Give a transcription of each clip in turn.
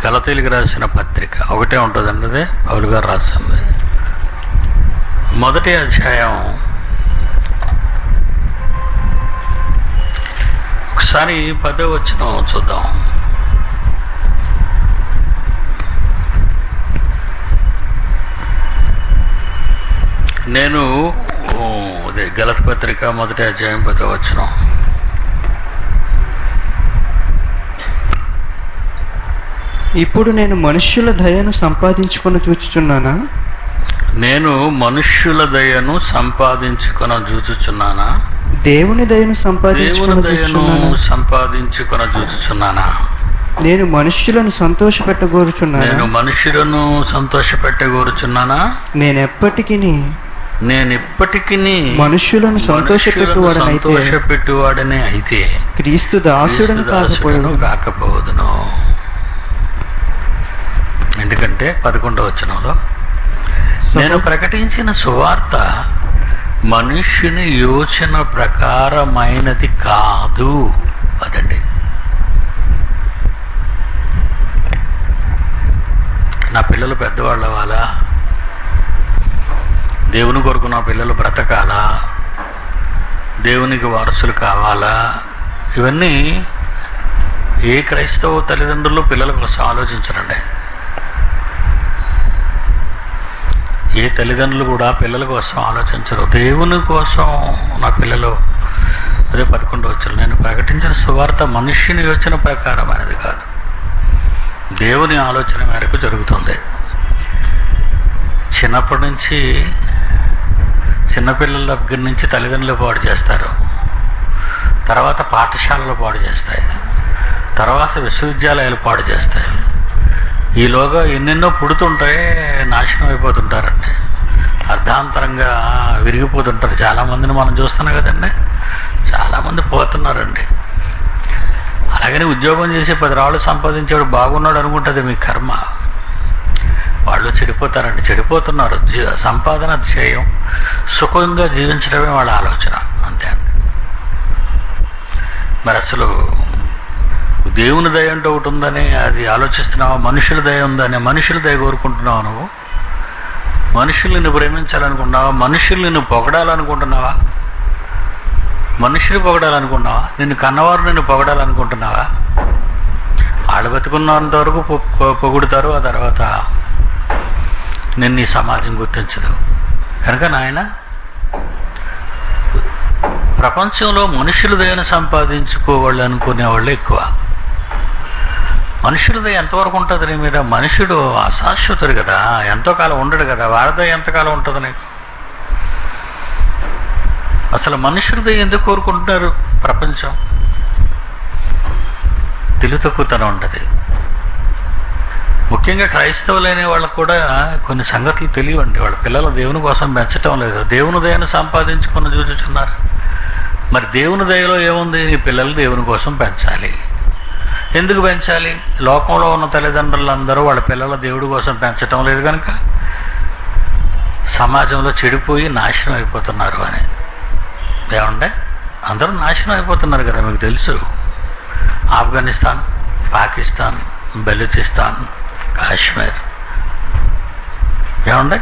గలతీలికి రాసిన పత్రిక ఒకటే ఉంటుందండి అది పౌలు గారు రాసింది మొదటి అధ్యాయం ఒకసారి పదో వచ్చిన చూద్దాం నేను ఓ, అదే గలత పత్రిక మొదటి అధ్యాయం పదో వచ్చిన ఇప్పుడు నేను మనుష్యుల దయను సంపాదించుకొని చూచుచున్నానా నేను మనుష్యుల దయను సంపాదించుకొన చూచుచున్నానా దేవుని దయను దేవుని సంపాదించుకొని దయను చూచుచున్నానా సంపాదించుకొన చూచుచున్నానా నేను మనుష్యులను సంతోషపెట్టగోరుచున్నానా నేను మనుషులను సంతోషపెట్టగోరుచున్నానా నేను ఎప్పటికీ నేను ఇప్పటికీ మనుష్యులను సంతోషపెట్టువాడనైతే సంతోషపెట్టువాడనే అయితే క్రీస్తు దాసుడని క్రీస్తు దాసుడను కాకపోయాడు కాకపోదును ఎందుకంటే పదకొండవ వచనంలో నేను ప్రకటించిన సువార్త మనుష్యుని యోచన ప్రకారమైనది కాదు అదండి నా పిల్లలు పెద్దవాళ్ళు అవ్వాలా దేవుని కొరకు నా పిల్లలు బ్రతకాలా దేవునికి వారసులు కావాలా ఇవన్నీ ఏ క్రైస్తవ తల్లిదండ్రులు పిల్లల కోసం ఆలోచించరండి ఏ తల్లిదండ్రులు కూడా పిల్లల కోసం ఆలోచించరు దేవుని కోసం నా పిల్లలు అదే పదకొండు వచ్చారు నేను ప్రకటించిన సువార్త మనుష్యుని యోచన ప్రకారమైనది కాదు దేవుని ఆలోచన మేరకు జరుగుతుంది చిన్నప్పటి నుంచి చిన్నపిల్లల దగ్గర నుంచి తల్లిదండ్రులు పాడు చేస్తారు తర్వాత పాఠశాలలు పాడు చేస్తాయి తర్వాత విశ్వవిద్యాలయాలు పాడు చేస్తాయి ఈలోగా ఎన్నెన్నో పుడుతుంటాయి నాశనం అయిపోతుంటారండి అర్ధాంతరంగా విరిగిపోతుంటారు చాలామందిని మనం చూస్తున్నాం కదండి చాలామంది పోతున్నారండి అలాగని ఉద్యోగం చేసి పది రాళ్ళు సంపాదించేవాడు బాగున్నాడు అనుకుంటుంది మీ కర్మ వాళ్ళు చెడిపోతారండి చెడిపోతున్నారు జీ సంపాదన ధ్యేయం సుఖంగా జీవించడమే వాళ్ళ ఆలోచన అంతే అండి మరి అసలు దేవుని దయ అంటే ఒకటి ఉందని అది ఆలోచిస్తున్నావా మనుషుల దయ ఉందని మనుషుల దయ కోరుకుంటున్నావా నువ్వు మనుషులు నిన్ను ప్రేమించాలనుకుంటున్నావా మనుషులు నిన్ను పొగడాలనుకుంటున్నావా మనుషులు పొగడాలనుకుంటున్నావా నిన్ను కన్నవారు నిన్ను పొగడాలనుకుంటున్నావా వాళ్ళు బతుకున్నంత వరకు పొ- పొ- పొగుడుతారు ఆ తర్వాత నిన్ను ఈ సమాజం గుర్తించదు కనుక నాయన ప్రపంచంలో మనుషుల దయను సంపాదించుకోవాళ్ళు అనుకునే వాళ్ళు ఎక్కువ మనుషుల దయ ఎంతవరకు ఉంటుంది నీ మీద మనుషుడు అశాశ్వతుడు కదా ఎంతో కాలం ఉండడు కదా వాడిద ఎంతకాలం ఉంటుంది నీకు అసలు మనుషుల దయ ఎందుకు కోరుకుంటున్నారు ప్రపంచం తెలుగు తక్కువతనం ఉంటుంది ముఖ్యంగా క్రైస్తవులైన వాళ్ళకు కూడా కొన్ని సంగతులు తెలియవండి వాళ్ళ పిల్లలు దేవుని కోసం పెంచటం లేదు దేవుని దయను సంపాదించుకుని చూచుచున్నారు మరి దేవుని దయలో ఏముంది నీ పిల్లలు దేవుని కోసం పెంచాలి ఎందుకు పెంచాలి లోకంలో ఉన్న తల్లిదండ్రులందరూ వాళ్ళ పిల్లల దేవుడి కోసం పెంచటం లేదు కనుక సమాజంలో చెడిపోయి నాశనం అయిపోతున్నారు అని ఏమంటే అందరూ నాశనం అయిపోతున్నారు కదా మీకు తెలుసు ఆఫ్ఘనిస్తాన్ పాకిస్తాన్ బెలూచిస్తాన్ కాశ్మీర్ ఏమండి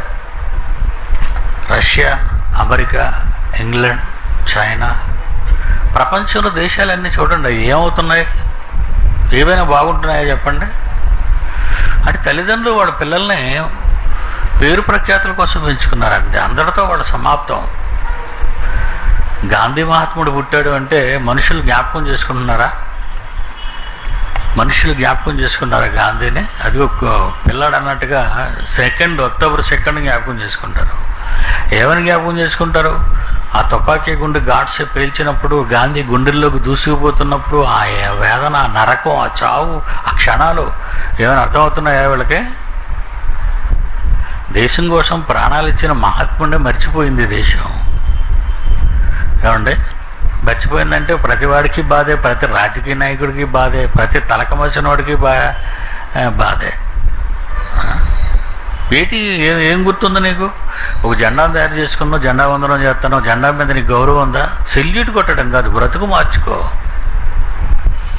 రష్యా అమెరికా ఇంగ్లాండ్ చైనా ప్రపంచంలో దేశాలన్నీ చూడండి ఏమవుతున్నాయి ఏవైనా బాగుంటున్నాయో చెప్పండి అంటే తల్లిదండ్రులు వాళ్ళ పిల్లల్ని పేరు ప్రఖ్యాతుల కోసం పెంచుకున్నారు అంతే అందరితో వాళ్ళ సమాప్తం గాంధీ మహాత్ముడు పుట్టాడు అంటే మనుషులు జ్ఞాపకం చేసుకుంటున్నారా మనుషులు జ్ఞాపకం చేసుకున్నారా గాంధీని అది ఒక పిల్లాడు అన్నట్టుగా సెకండ్ అక్టోబర్ సెకండ్ జ్ఞాపకం చేసుకుంటారు ఏమని జ్ఞాపకం చేసుకుంటారు ఆ తుపాకీ గుండె గాడ్స్ పేల్చినప్పుడు గాంధీ గుండెల్లోకి దూసుకుపోతున్నప్పుడు ఆ వేదన ఆ నరకం ఆ చావు ఆ క్షణాలు ఏమైనా అర్థమవుతున్నాయా వీళ్ళకి దేశం కోసం ప్రాణాలు ఇచ్చిన మహాత్ముడే మర్చిపోయింది ఈ దేశం ఏమండి మర్చిపోయిందంటే ప్రతి వాడికి బాధే ప్రతి రాజకీయ నాయకుడికి బాధే ప్రతి తలకమసిన వాడికి బా ఆ, బాధే ఆ? ఏంటి ఏం ఏం గుర్తుంది నీకు ఒక జెండా తయారు చేసుకున్నావు జెండా వందనం చేస్తున్నావు జెండా మీద నీకు గౌరవం ఉందా సెల్యూట్ కొట్టడం కాదు బ్రతుకు మార్చుకో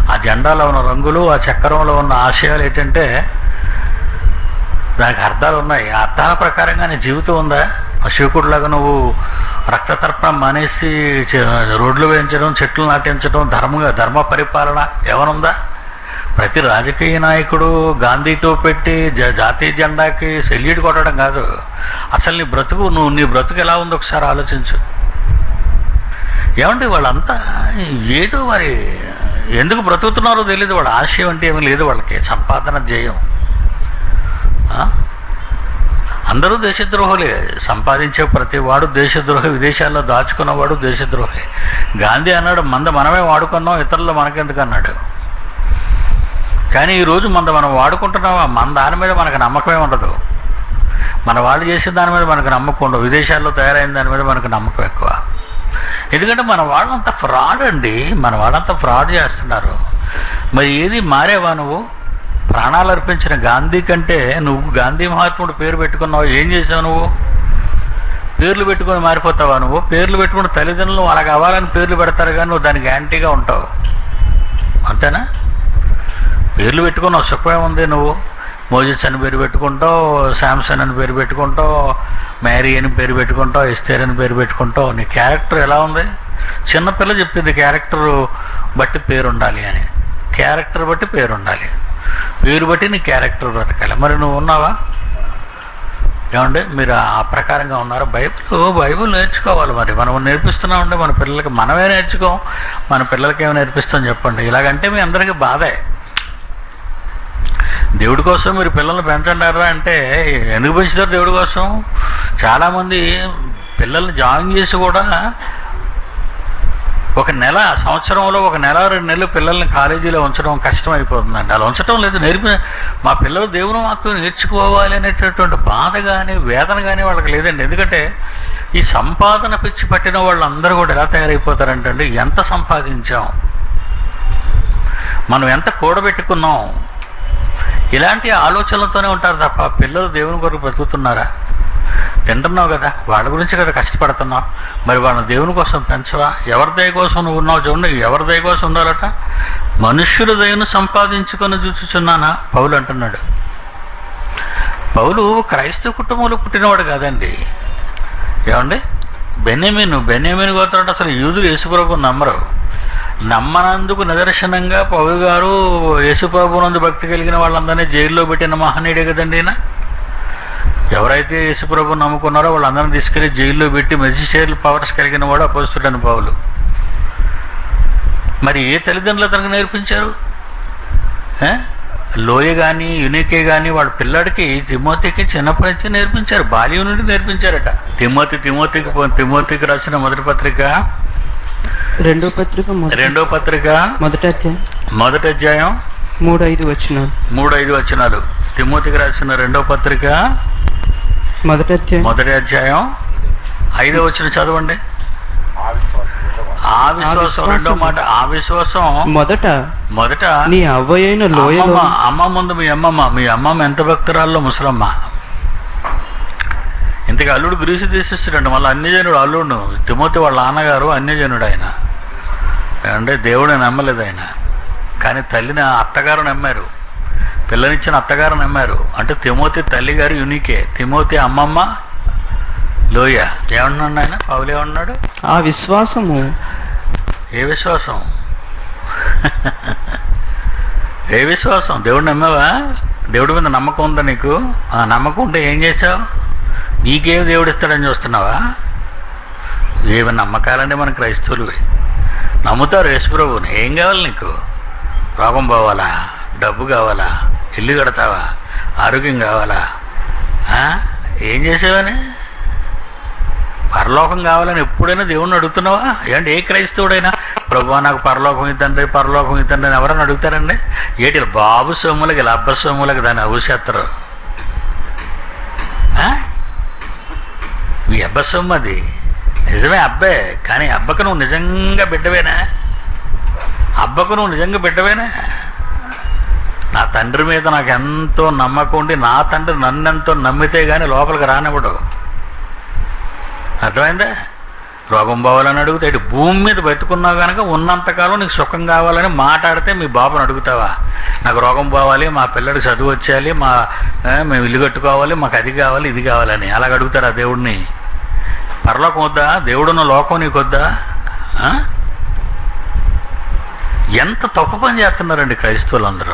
ఆ జెండాలో ఉన్న రంగులు ఆ చక్రంలో ఉన్న ఆశయాలు ఏంటంటే దానికి అర్థాలు ఉన్నాయి ఆ అర్థాల ప్రకారంగా నీ జీవితం ఉందా ఆ శివకుడిలాగా నువ్వు రక్త తర్పణం మానేసి చె- రోడ్లు వేయించడం చెట్లు నాటించడం ధర్మంగా ధర్మ పరిపాలన ఏమనుందా ప్రతి రాజకీయ నాయకుడు గాంధీ టోపీ పెట్టి జ- జాతీయ జెండాకి సెల్యూట్ కొట్టడం కాదు అసలు నీ బ్రతుకు నువ్వు నీ బ్రతుకు ఎలా ఉందో ఒకసారి ఆలోచించు ఏమంటే వాళ్ళంతా ఏదో మరి ఎందుకు బ్రతుకుతున్నారో తెలియదు వాళ్ళ ఆశయం అంటే ఏమీ లేదు వాళ్ళకి సంపాదన జయం ఆ? అందరూ దేశద్రోహులే సంపాదించే ప్రతి వాడు దేశద్రోహి విదేశాల్లో దాచుకున్నవాడు దేశద్రోహి గాంధీ అన్నాడు మంద మనమే వాడుకున్నాం ఇతరులు మనకెందుకు అన్నాడు కానీ ఈరోజు మంద మనం వాడుకుంటున్నాం మన దాని మీద మనకు నమ్మకమే ఉండదు మన వాళ్ళు చేసిన దాని మీద మనకు నమ్మకం ఉండదు విదేశాల్లో తయారైన దాని మీద మనకు నమ్మకం ఎక్కువ ఎందుకంటే మన వాళ్ళంతా ఫ్రాడ్ అండి మన వాళ్ళంతా ఫ్రాడ్ చేస్తున్నారు మరి ఏది మారేవా నువ్వు ప్రాణాలు అర్పించిన గాంధీ కంటే నువ్వు గాంధీ మహాత్ముడు పేరు పెట్టుకున్నావు ఏం చేసావు నువ్వు పేర్లు పెట్టుకొని మారిపోతావా నువ్వు పేర్లు పెట్టుకుని తల్లిదండ్రులు వాళ్ళకి అవ్వాలని పేర్లు పెడతారు కానీ నువ్వు దానికి యాంటీగా ఉంటావు అంతేనా పేర్లు పెట్టుకున్నావు సుఖమే ఉంది నువ్వు మోజిస్ అని పేరు పెట్టుకుంటావు శాంసన్ అని పేరు పెట్టుకుంటావు మ్యారీ అని పేరు పెట్టుకుంటావు ఎస్తేర్ అని పేరు పెట్టుకుంటావు నీ క్యారెక్టర్ ఎలా ఉంది చిన్నపిల్ల చెప్పింది క్యారెక్టర్ బట్టి పేరు ఉండాలి అని క్యారెక్టర్ బట్టి పేరు ఉండాలి పేరు బట్టి నీ క్యారెక్టర్ బ్రతకాలి మరి నువ్వు ఉన్నావా ఏమండి మీరు ఆ ప్రకారంగా ఉన్నారా బైబిల్ బైబిల్ నేర్చుకోవాలి మరి మనం నేర్పిస్తున్నామంటే మన పిల్లలకి మనమే నేర్చుకోం మన పిల్లలకి ఏమి నేర్పిస్తాం చెప్పండి ఇలాగంటే మీ అందరికీ బాధే దేవుడి కోసం మీరు పిల్లల్ని పెంచండారా అంటే ఎందుకు పెంచుతారు దేవుడి కోసం చాలామంది పిల్లల్ని జాయిన్ చేసి కూడా ఒక నెల సంవత్సరంలో ఒక నెల రెండు నెలలు పిల్లల్ని కాలేజీలో ఉంచడం కష్టం అయిపోతుందండి అలా ఉంచడం లేదు నేర్పి మా పిల్లలు దేవుని మాకు నేర్చుకోవాలి అనేటటువంటి బాధ కానీ వేదన కానీ వాళ్ళకి లేదండి ఎందుకంటే ఈ సంపాదన పిచ్చి పట్టిన వాళ్ళందరూ కూడా ఎలా తయారైపోతారంటే అండి ఎంత సంపాదించాం మనం ఎంత కూడబెట్టుకున్నాం ఇలాంటి ఆలోచనలతోనే ఉంటారు తప్ప పిల్లలు దేవుని కొరకు బ్రతుకుతున్నారా తింటున్నావు కదా వాళ్ళ గురించి కదా కష్టపడుతున్నావు మరి వాళ్ళ దేవుని కోసం పెంచవా ఎవరి దయ కోసం నువ్వు ఉన్నావు చూడండి ఎవరి దయ కోసం ఉండాలట మనుష్యుల దయను సంపాదించుకొని చూచుచున్నానా పౌలు అంటున్నాడు పౌలు క్రైస్తవ కుటుంబంలో పుట్టినవాడు కాదండి ఏమండి బెన్యమీను బెన్యమీను గోత్రం అసలు యూదులు యేసుప్రభు నమ్మరు నమ్మనందుకు నిదర్శనంగా పౌలు గారు యేసుప్రభునందు భక్తి కలిగిన వాళ్ళందరినీ జైల్లో పెట్టిన మహనీయుడే కదండి ఈయన ఎవరైతే యేసుప్రభు నమ్ముకున్నారో వాళ్ళందరినీ తీసుకెళ్లి జైల్లో పెట్టి మెజిస్ట్రేట్ పవర్స్ కలిగిన వాడు అపోస్తుడని పౌలు మరి ఏ తల్లిదండ్రులు అతనికి నేర్పించారు ఏ? లోయ కానీ యునికే కానీ వాళ్ళ పిల్లాడికి తిమోతికి చిన్నప్పటి నుంచి నేర్పించారు బాల్యం నుండి నేర్పించారట తిమోతి తిమోతికి పో- తిమోతికి రాసిన మొదటి పత్రిక రెండో పత్రిక మొదటి రెండో పత్రిక మొదటి అధ్యాయం మొదటి అధ్యాయం మూడు ఐదు వచ్చిన మూడు ఐదు వచనాలు తిమోతికి రాసిన రెండో పత్రిక మొదటి అధ్యాయం మొదటి అధ్యాయం ఐదో వచ్చిన చదవండి ఆ విశ్వాసం రెండో మాట ఆ విశ్వాసం మొదట మొదట నీ అవ్వయైన లోయలో అమ్మమ్మ అమ్మ ముందు మీ అమ్మమ్మ మీ అమ్మమ్మ ఎంత భక్తురాల్లో ముసలమ్మ ఇంతకు అల్లుడు గ్రీసు తీసిస్తాడండి మళ్ళీ అన్యజనుడు అల్లుడు తిమోతి వాళ్ళ నాన్నగారు అన్యజనుడు ఆయన అంటే దేవుడు నమ్మలేదు ఆయన కానీ తల్లిని అత్తగారు నమ్మారు పిల్లనిచ్చిన అత్తగారు నమ్మారు అంటే తిమోతి తల్లిగారు యునికే తిమోతి అమ్మమ్మ లోయ ఏమన్నాడు ఆయన పౌలు ఏమన్నాడు ఆ విశ్వాసము ఏ విశ్వాసం ఏ విశ్వాసం దేవుడు నమ్మావా దేవుడి మీద నమ్మకం ఉందా నీకు ఆ నమ్మకం ఉంటే ఏం చేసావు నీకేం దేవుడు ఇస్తాడని చూస్తున్నావా ఏమి నమ్మకాలంటే మన క్రైస్తవులు నమ్ముతారు యేసుప్రభుని ఏం కావాలి నీకు రోగం పోవాలా డబ్బు కావాలా ఇల్లు కడతావా ఆరోగ్యం కావాలా ఆ? ఏం చేసావని పరలోకం కావాలని ఎప్పుడైనా దేవుణ్ణి అడుగుతున్నావా ఏంటి ఏ క్రైస్తవుడైనా ప్రభు నాకు పరలోకం ఇద్దండి పరలోకం ఇద్దండి అని ఎవరైనా అడుగుతారండి ఏటి ఇలా బాబు సొమ్ములకి ఇలా అబ్బ సొమ్ములకి దాన్ని ఔషత్తరు మీ అబ్బ సొమ్ము అది నిజమే అబ్బే కానీ అబ్బకు నువ్వు నిజంగా బిడ్డవేనా అబ్బకు నువ్వు నిజంగా బిడ్డవేనా నా తండ్రి మీద నాకు ఎంతో నమ్మకం ఉండి నా తండ్రి నన్నెంతో నమ్మితే కానీ లోపలికి రానివ్వడు అర్థమైందా రోగం పోవాలని అడుగుతాడు భూమి మీద బతుకున్నావు కనుక ఉన్నంతకాలం నీకు సుఖం కావాలని మాట్లాడితే మీ బాబుని అడుగుతావా నాకు రోగం పోవాలి మా పిల్లడికి చదువు వచ్చేయాలి మా ఆ, మేము ఇల్లు కట్టుకోవాలి మాకు అది కావాలి ఇది కావాలని అలాగ అడుగుతారా దేవుడిని పరలోకం వద్దా దేవుడున్న లోకం నీకు వద్దా ఆ? ఎంత తప్పు పని చేస్తున్నారండి క్రైస్తవులు అందరూ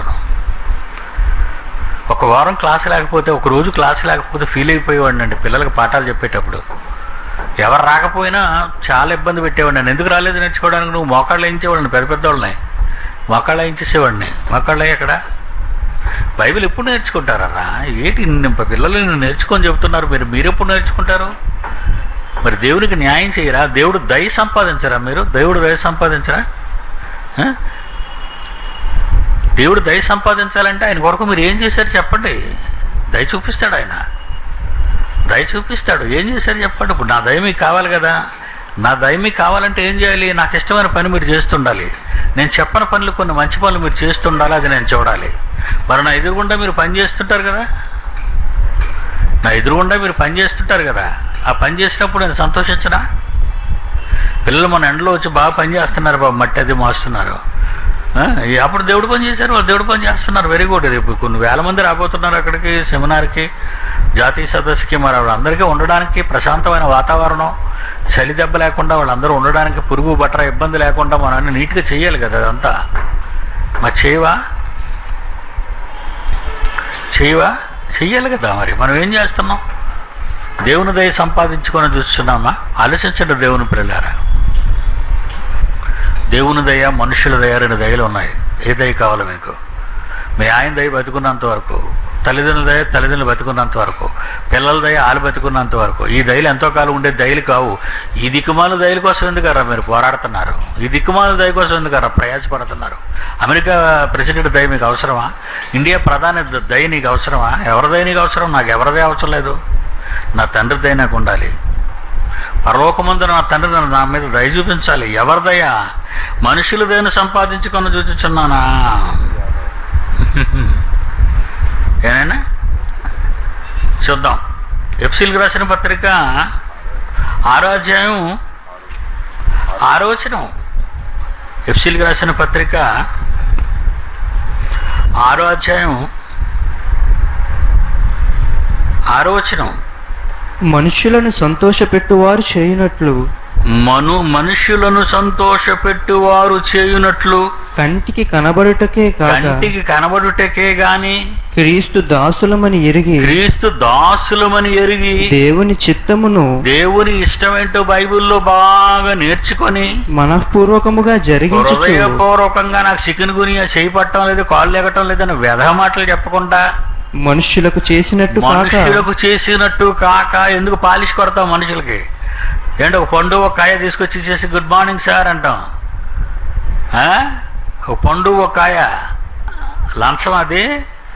ఒక వారం క్లాస్ లేకపోతే ఒక రోజు క్లాస్ లేకపోతే ఫీల్ అయిపోయేవాడిని అండి పిల్లలకి పాఠాలు చెప్పేటప్పుడు ఎవరు రాకపోయినా చాలా ఇబ్బంది పెట్టేవాడిని నేను ఎందుకు రాలేదు నేర్చుకోవడానికి నువ్వు మోకాళ్ళు వేయించేవాడిని పెద్ద పెద్దవాళ్ళని మోకాళ్ళు వేయించేసేవాడిని మోకాళ్ళు ఎక్కడ బైబిల్ ఎప్పుడు నేర్చుకుంటారా ఏంటి ఇన్ని పిల్లలు నిన్ను నేర్చుకొని చెబుతున్నారు మీరు మీరు ఎప్పుడు నేర్చుకుంటారు మరి దేవునికి న్యాయం చేయరా దేవుడు దయ సంపాదించరా మీరు దేవుడు దయ సంపాదించరా ఆ? దేవుడు దయ సంపాదించాలంటే ఆయన కొరకు మీరు ఏం చేశారు చెప్పండి దయ చూపిస్తాడు ఆయన దయ చూపిస్తాడు ఏం చేశారు చెప్పండి ఇప్పుడు నా దయ మీకు కావాలి కదా నా దయ మీకు కావాలంటే ఏం చేయాలి నాకు ఇష్టమైన పని మీరు చేస్తుండాలి నేను చెప్పని పనులు కొన్ని మంచి పనులు మీరు చేస్తుండాలి అది నేను చూడాలి మరి నా ఎదురుగుండా మీరు పని చేస్తుంటారు కదా నా ఎదురుగుండా మీరు పని చేస్తుంటారు కదా ఆ పని చేసినప్పుడు నేను సంతోషించనా పిల్లలు మన ఎండలో వచ్చి బాగా పని చేస్తున్నారు బాబు మట్టి అది మోస్తున్నారు ఆ, ఈ అప్పుడు దేవుడు పని చేశారు వాళ్ళు దేవుడు పని చేస్తున్నారు వెరీ గుడ్ రేపు కొన్ని వేల మంది రాబోతున్నారు అక్కడికి సెమినార్కి జాతీయ సదస్సుకి మరి వాళ్ళందరికీ ఉండడానికి ప్రశాంతమైన వాతావరణం చలి దెబ్బ లేకుండా వాళ్ళందరూ ఉండడానికి పురుగు బట్ర ఇబ్బంది లేకుండా మనం అన్ని నీట్గా చేయాలి కదా అదంతా మరి చేయవా చేయవా చెయ్యాలి కదా మరి మనం ఏం చేస్తున్నాం దేవుని దయ సంపాదించుకొని చూస్తున్నామా ఆలోచించండి దేవుని పిల్లలారా దేవుని దయ మనుషుల దయ రెండు దయలు ఉన్నాయి ఏ దయ కావాలి మీకు మీ ఆయన దయ బతుకున్నంత వరకు తల్లిదండ్రుల దయ తల్లిదండ్రులు బతుకున్నంత వరకు పిల్లల దయ ఆలు బతుకున్నంత వరకు ఈ దయలు ఎంతో కాలం ఉండే దయలు కావు ఈ దిక్కుమాల దయల కోసం ఎందుకరా మీరు పోరాడుతున్నారు ఈ దిక్కుమాల దయ కోసం ఎందుకరా ప్రయాసపడుతున్నారు అమెరికా ప్రెసిడెంట్ దయ మీకు అవసరమా ఇండియా ప్రధాని ద- దయ నీకు అవసరమా ఎవరి దయ నీకు అవసరం నాకు ఎవరిదే అవసరం లేదు నా తండ్రి దయ నాకు ఉండాలి పరలోకమందు నా తండ్రి నన్ను నా మీద దయ చూపించాలి ఎవరి దయ మనుషుల దయను సంపాదించుకొని చూచుచున్నానా ఏనైనా చూద్దాం ఎఫ్సిల్కి రాసిన పత్రిక ఆరో అధ్యాయం ఆరో వచనం ఎఫ్సిల్కి రాసిన పత్రిక ఆరో అధ్యాయం ఆరో వచనం మనుషులను సంతోషపెట్టువారు చేయునట్లు మను మనుషులను సంతోషపెట్టువారు చేయునట్లు కంటికి కనబడుటకే కాక కంటికి కనబడుటకే గాని క్రీస్తు దాసులమని ఎరిగి క్రీస్తు దాసులమని ఎరిగి దేవుని చిత్తమును దేవుని ఇష్టమేంటో బైబిల్లో బాగా నేర్చుకొని మనఃపూర్వకముగా జరిగించుచు హృదయపూర్వకంగా నాకు చికెన్ గునియా చేయి పట్టడం లేదు కాళ్ళు ఎగటం లేదని వ్యధ మాటలు చెప్పకుండా మనుష్యులకు చేసినట్టు కాక మనుషులకు చేసినట్టు కాక ఎందుకు పాలిష్ కొడతాం మనుషులకి ఏంటి ఒక పండు ఒక కాయ తీసుకొచ్చి చేసి గుడ్ మార్నింగ్ సార్ అంటాం ఆ? ఒక పండు ఒక కాయ లంచం అది